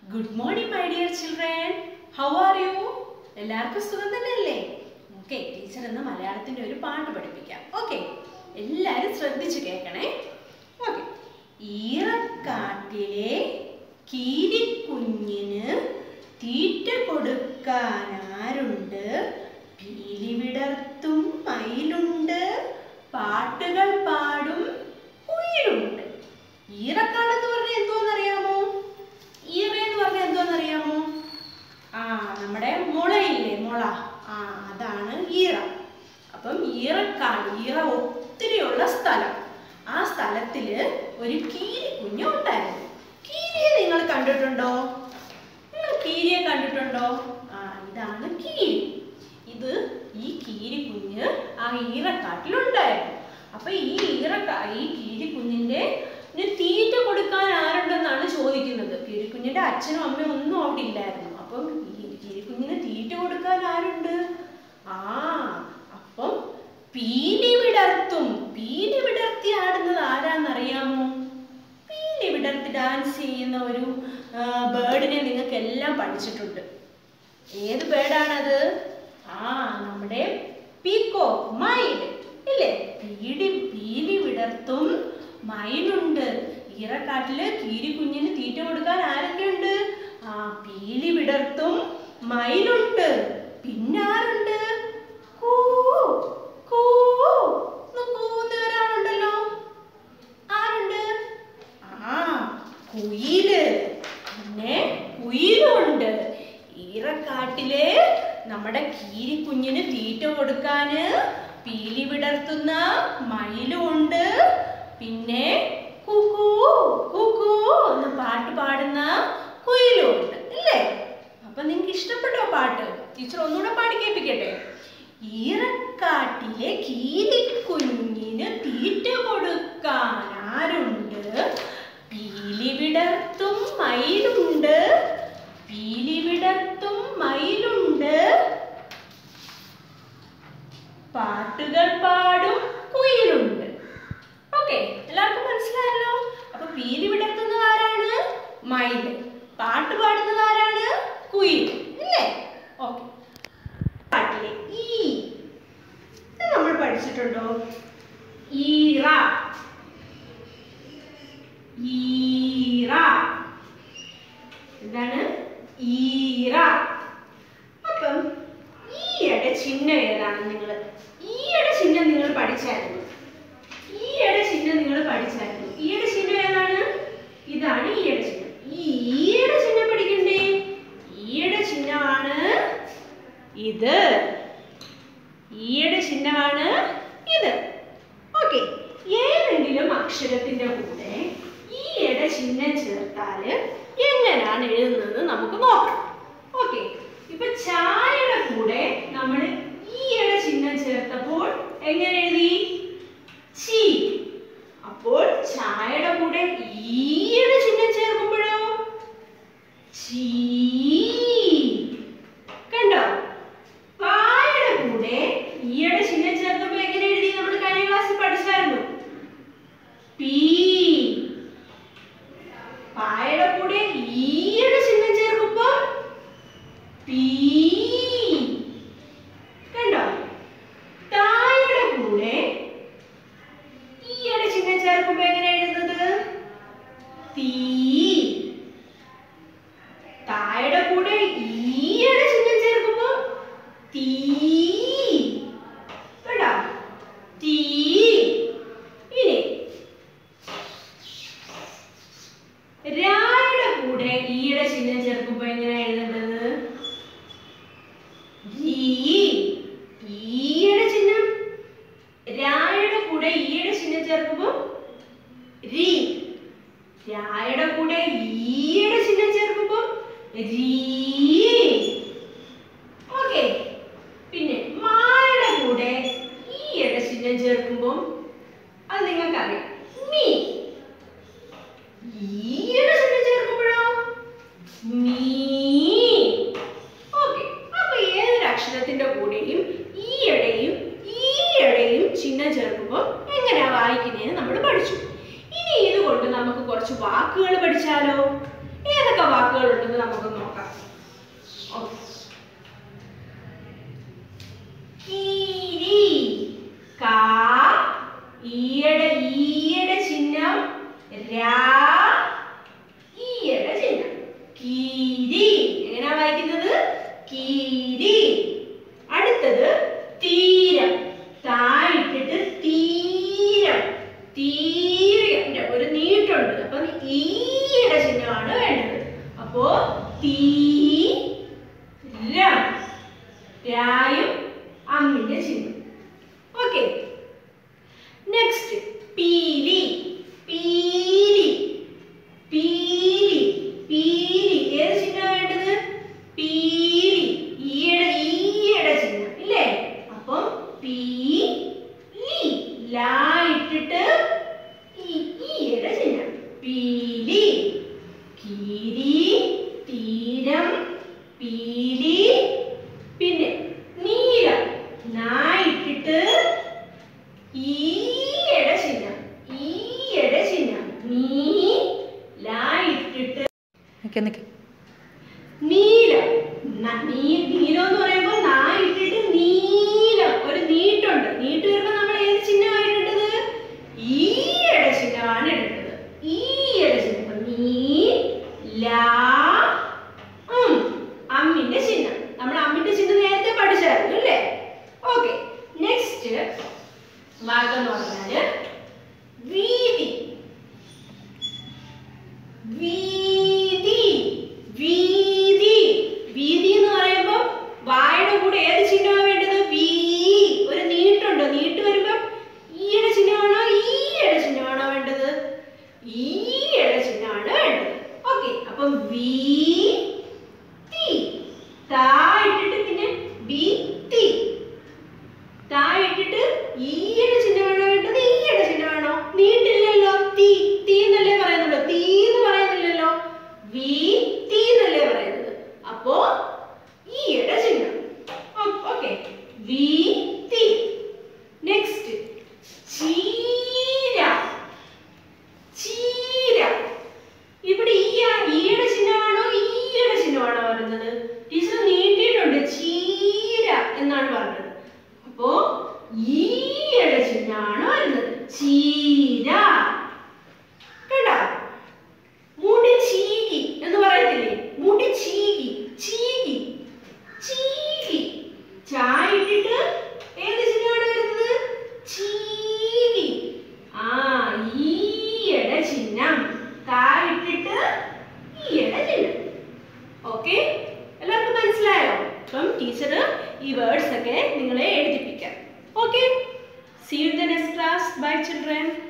good morning my dear children how are you എല്ലാവർക്കും സുഖം തന്നെയല്ലേ ഓക്കെ ടീച്ചർ ഇന്ന് മലയാളത്തിന്റെ ഒരു പാട്ട് പഠിപ്പിക്കാം ഓക്കെ എല്ലാവരും ശ്രദ്ധിച്ചു കേൾക്കണേ ഓക്കെ ഈറക്കാട്ടിലെ കീരിക്കുഞ്ഞിന് തീറ്റ കൊടുക്കാൻ ആരുണ്ട് പീലി വിടർത്തും മയിലുണ്ട് പാട്ടുകൾ പാടും കുയിലുണ്ട് ഈറക്കാട് എന്ന് പറഞ്ഞാൽ എന്തോന്നറിയാമോ ഈറ എന്ന് പറഞ്ഞാൽ എന്തോന്നറിയാമോ ആ നമ്മുടെ മുളയില്ലേ മുള ആ അതാണ് ഈറ അപ്പം ഈറക്കാട് ഈറ ഒത്തിരിയുള്ള സ്ഥലം ആ സ്ഥലത്തില് ഒരു കീരി കുഞ്ഞ് ഉണ്ടായിരുന്നു കീരിയെ നിങ്ങൾ കണ്ടിട്ടുണ്ടോ നിങ്ങൾ കീരിയെ കണ്ടിട്ടുണ്ടോ ആ ഇതാണ് കീരി ഇത് ഈ കീരി കുഞ്ഞ് ആ ഈറക്കാട്ടിലുണ്ടായിരുന്നു അപ്പൊ ഈ ഈറക്ക ഈ കീരി കുഞ്ഞിന്റെ ന് തീറ്റ കൊടുക്കാൻ ആരുണ്ടെന്നാണ് ചോദിക്കുന്നത് കീരിക്കുഞ്ഞിന്റെ അച്ഛനും അമ്മയും ഒന്നും അവിടെ ഇല്ലായിരുന്നു അപ്പം ഈ കീരിക്കുഞ്ഞിന് തീറ്റ കൊടുക്കാൻ ആരുണ്ട് ആ അപ്പം പീലി വിടർത്തും പീലി വിടർത്തി ആടുന്നത് ആരാന്നറിയാമോ പീലി വിടർത്തി ഡാൻസ് ചെയ്യുന്ന ഒരു ബേർഡിനെ നിങ്ങൾക്ക് എല്ലാം പഠിച്ചിട്ടുണ്ട് ഏത് ബേർഡാണത് ആ നമ്മുടെ പീക്കോ മയിൽ ഇല്ലേ പീടി പീലി വിടർത്തും മയിലുണ്ട് ഈറക്കാട്ടില് കീരി കുഞ്ഞിന് തീറ്റ കൊടുക്കാൻ ആരൊക്കെയുണ്ട് ആ പീലി വിടർത്തും മയിലുണ്ട് പിന്നെ ആരുണ്ട് കൂ കൂ എന്ന് കൂവുന്ന ഒരാളുണ്ടല്ലോ ആരുണ്ട് ആ കുയില് പിന്നെ കുയിലുണ്ട് ഈറക്കാട്ടില് നമ്മുടെ കീരിക്കുഞ്ഞിന് തീറ്റ കൊടുക്കാന് പീലി വിടർത്തുന്ന മയിലുണ്ട് പിന്നെ കുക്കു കുക്കു എന്ന് പാട്ട് പാടുന്ന കുയിലും ഉണ്ട് അല്ലേ അപ്പൊ നിങ്ങൾക്ക് ഇഷ്ടപ്പെട്ടോ പാട്ട് ടീച്ചർ ഒന്നുകൂടെ പാടി കേൾപ്പിക്കട്ടെ ഈറക്കാട്ടിലെ കീരിക്കുഞ്ഞിന് തീറ്റ കൊടുക്കാൻ ആരുണ്ട് പീലി വിടർത്തും മയിലുണ്ട് പീലി വിടർത്തും മയിലുണ്ട് പാട്ടുകൾ പാടും കുയിലുണ്ട് ഓക്കെ എല്ലാവർക്കും മനസ്സിലായല്ലോ അപ്പൊ പീലി വിടർത്തുന്നത് ആരാണ് മയില് പാട്ട് പാടുന്നത് ആരാണ് കുയിൽ ഇല്ലേ ഓക്കെ പാട്ടിലെ ഈ ഇത് നമ്മൾ പഠിച്ചിട്ടുണ്ടോ ഈറ ഈറ എന്താണ് ഈറ അപ്പം ഈയുടെ ചിഹ്നം ഏതാണ് നിങ്ങൾ ഈയുടെ ചിഹ്നം നിങ്ങൾ പഠിച്ചായിരുന്നു ഈയുടെ ചിഹ്നം നിങ്ങൾ പഠിച്ചായിരുന്നു ഈയുടെ ചിഹ്നം ഏതാണ് ഇതാണ് ഈയുടെ ചിഹ്നം ഈ ഈയുടെ ചിഹ്നം പഠിക്കണ്ടേ ഈയുടെ ചിഹ്നമാണ് ഇത് ഈയുടെ ചിഹ്നമാണ് ഇത് ഓക്കെ ഏതെങ്കിലും അക്ഷരത്തിന്റെ കൂടെ ഈയുടെ ചിഹ്നം ചേർത്താല് എങ്ങനെയാണ് എഴുതുന്നത് നമുക്ക് നോക്കാം ഓക്കെ ഇപ്പൊ ചായയുടെ കൂടെ നമ്മൾ ഈയുടെ ചിഹ്നം ചേർത്തപ്പോൾ എങ്ങനെ എഴുതി ചീ അപ്പോൾ ചായയുടെ കൂടെ ഈയുടെ ചിഹ്നം ചേർക്കുമ്പോഴോ ചീ കണ്ടോ പായുടെ കൂടെ ഈയുടെ ചിഹ്നം ചേർത്തപ്പോൾ എങ്ങനെ എഴുതി നമ്മൾ കഴിഞ്ഞ ക്ലാസ്സിൽ പഠിച്ചായിരുന്നു പീ പായുടെ കൂടെ ഈയുടെ ചിഹ്നം ചേർക്കുമ്പോൾ പീ കണ്ടോ തായുടെ കൂടെ ഈയുടെ ചിഹ്നം ചേർക്കുമ്പോൾ എങ്ങനെ എഴുതുന്നത് തീ തായുടെ കൂടെ ഈയുടെ ചിഹ്നം ചേർക്കുമ്പോൾ തീ കണ്ടോ തീ ഇനി രായുടെ കൂടെ ഈയുടെ ചിഹ്നം ചേർക്കുമ്പോൾ എങ്ങനെ എഴുതേണ്ടത് രീ ഈയുടെ ചിഹ്നം രായുടെ കൂടെ ഈയുടെ ചിഹ്നം ചേർക്കുമ്പോൾ രീ രായുടെ കൂടെ ഈയുടെ ചിഹ്നം ചേർക്കുമ്പോൾ രീ ഓക്കെ പിന്നെ മായുടെ കൂടെ ഈയുടെ ചിഹ്നം ചേർക്കുമ്പോൾ അത് നിങ്ങൾക്കറിയാം മീ ഈയുടെ ചിഹ്നം ചേർക്കുമ്പോഴോ മീ ഓക്കെ അപ്പൊ ഏതൊരു അക്ഷരത്തിന്റെ കൂടെയും ഈയുടെയും ഈയുടെയും ചിഹ്നം ചേർക്കുമ്പോൾ എങ്ങനെയാ വായിക്കുന്നതെന്ന് നമ്മൾ പഠിച്ചു ഇനി ഇതുകൊണ്ട് നമുക്ക് കുറച്ച് വാക്കുകൾ പഠിച്ചാലോ ഏതൊക്കെ വാക്കുകൾ ഉണ്ടെന്ന് നമുക്ക് നോക്കാം ഓക്കെ കീരി കാ ഈയുടെ ഈയുടെ ചിഹ്നം രാ ഈയുടെ ചിഹ്നം കീരി എങ്ങനെയാ വായിക്കുന്നത് കീരി അടുത്തത് തീരം തായിട്ടിട്ട് തീരം തീരം ഒരു നീട്ടുണ്ട് അപ്പൊ ഈയുടെ ചിഹ്നമാണ് വേണ്ടത് അപ്പോ തീരം രായും അമ്മിന്റെ ചിഹ്നം ഓക്കെ നെക്സ്റ്റ് പീലി പീലി പീലി പീലി ഏത് ചിഹ്നം വേണ്ടത് പീലി ഈയുടെ ഈയുടെ ചിഹ്നം ഇല്ലേ അപ്പം പീലി ലാ ഇട്ടിട്ട് ഈ ഈയുടെ ചിഹ്നം പീലി കീരി തീരം പീലി പിന്നെ നീലം നായിട്ടിട്ട് ഈയുടെ ചിഹ്നം ഈയുടെ ചിഹ്നം നീ ലായിട്ടിട്ട് നിക്ക് നിക്ക് നീലം ന- നീ- നീലം എന്ന് പറയുമ്പോൾ നാ ഇട്ടിട്ട് നീലം ഒരു നീട്ടുണ്ട് നീട്ട് വരുമ്പോൾ നമ്മൾ ഏത് ചിഹ്നമാണ് ഇടേണ്ടത് ഈയുടെ ചിഹ്നമാണ് ഇടേണ്ടത് ഈയുടെ ചിഹ്നം അപ്പൊ നീ ലാ ഉം അമ്മിന്റെ ചിഹ്നം നമ്മൾ അമ്മിന്റെ ചിഹ്നം നേരത്തെ പഠിച്ചായിരുന്നു അല്ലേ ഓക്കെ നെക്സ്റ്റ് ഭാഗം എന്ന് പറഞ്ഞാല് വീതി വീതി വീതി വീതി എന്ന് പറയുമ്പോൾ വായുടെ കൂടെ ഏത് ചിഹ്നമാണ് വേണ്ടത് വീ ഒരു നീട്ടുണ്ട് നീട്ട് വരുമ്പോൾ ഈയുടെ ചിഹ്നമാണോ ഈയുടെ ചിഹ്നമാണോ വേണ്ടത് ഈയുടെ ചിഹ്നമാണ് വേണ്ടത് ഓക്കെ അപ്പം വീ തി താ ഇട്ടിട്ട് പിന്നെ ബി തി താ ഇട്ടിട്ട് ഈയുടെ ചിഹ്നമാണോ വേണ്ടത് ഈയുടെ ചിഹ്നമാണോ നീട്ടില്ലല്ലോ തീ തീ എന്നല്ലേ പറയുന്നുള്ളൂ തീ എന്ന് പറയുന്നില്ലല്ലോ വി തീ എന്നല്ലേ പറയുന്നത് അപ്പോ ഈയുടെ ചിഹ്നം ഓക്കെ വി തി നെക്സ്റ്റ് ചീര ചീര ഇവിടെ ഈ ഈയുടെ ചിഹ്നമാണോ ഈയുടെ ചിഹ്നമാണോ വരുന്നത് ടീച്ചർ നീട്ടിയിട്ടുണ്ട് ചീര എന്നാണ് പറഞ്ഞത് അപ്പോ ഈയുടെ ചിഹ്നമാണ് വരുന്നത് ചീര കേട്ടോ മുടി ചീകി എന്ന് പറയത്തില്ലേ മുടി ചീകി ചീകി ചീകി ചായ ഇട്ടിട്ട് ഏത് ചിഹ്നമാണ് വരുന്നത് ചീകി ആ ഈയുടെ ചിഹ്നം തായിട്ടിട്ട് ഈയുടെ ചിഹ്നം ഓക്കെ എല്ലാവർക്കും മനസ്സിലായോ അപ്പം ടീച്ചർ ഈ വേർഡ്സ് ഒക്കെ നിങ്ങളെ എഴുതിപ്പിക്കാം okay see you the next class bye children